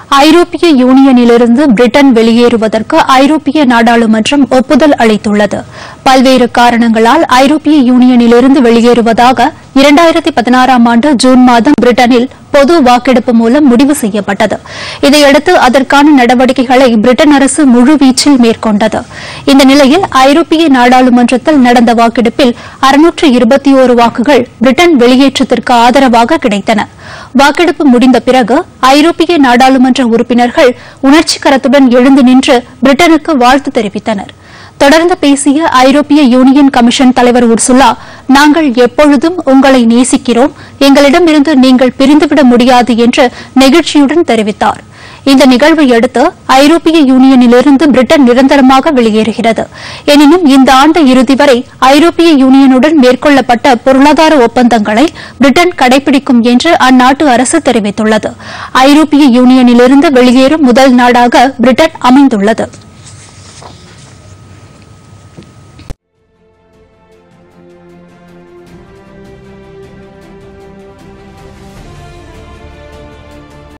ஐரோப்பிய யூனியனிலிருந்து பிரிட்டன் வெளியேறுவதற்கு ஐரோப்பிய நாடாளுமன்றம் ஒப்புதல் அளித்துள்ளது பல்வேறு காரணங்களால் ஐரோப்பிய யூனியனிலிருந்து வெளியேறுவதாக இரண்டாயிரத்தி பதினாறாம் ஆண்டு ஜூன் மாதம் பிரிட்டனில் பொது வாக்கெடுப்பு மூலம் முடிவு செய்யப்பட்டது இதையடுத்து அதற்கான நடவடிக்கைகளை பிரிட்டன் அரசு முழுவீச்சில் மேற்கொண்டது இந்த நிலையில் ஐரோப்பிய நாடாளுமன்றத்தில் நடந்த வாக்கெடுப்பில் அறுநூற்று இருபத்தி ஓரு வாக்குகள் பிரிட்டன் வெளியேற்றத்திற்கு ஆதரவாக கிடைத்தன வாக்கெடுப்பு முடிந்த பிறகு ஐரோப்பிய நாடாளுமன்ற உறுப்பினர்கள் உணர்ச்சிகரத்துடன் எழுந்து நின்று பிரிட்டனுக்கு வாழ்த்து தெரிவித்தனர் தொடர்ந்து பேசிய ஐரோப்பிய யூனியன் கமிஷன் தலைவர் உர்சுலா நாங்கள் எப்பொழுதும் உங்களை நேசிக்கிறோம் எங்களிடமிருந்து நீங்கள் பிரிந்துவிட முடியாது என்று நெகிழ்ச்சியுடன் தெரிவித்தார் இந்த நிகழ்வை அடுத்து ஐரோப்பிய யூனியனிலிருந்து பிரிட்டன் நிரந்தரமாக வெளியேறுகிறது எனினும் இந்த ஆண்டு இறுதி வரை ஐரோப்பிய யூனியனுடன் மேற்கொள்ளப்பட்ட பொருளாதார ஒப்பந்தங்களை பிரிட்டன் கடைபிடிக்கும் என்று அந்நாட்டு அரசு தெரிவித்துள்ளது ஐரோப்பிய யூனியனிலிருந்து வெளியேறும் முதல் நாடாக பிரிட்டன் அமைந்துள்ளது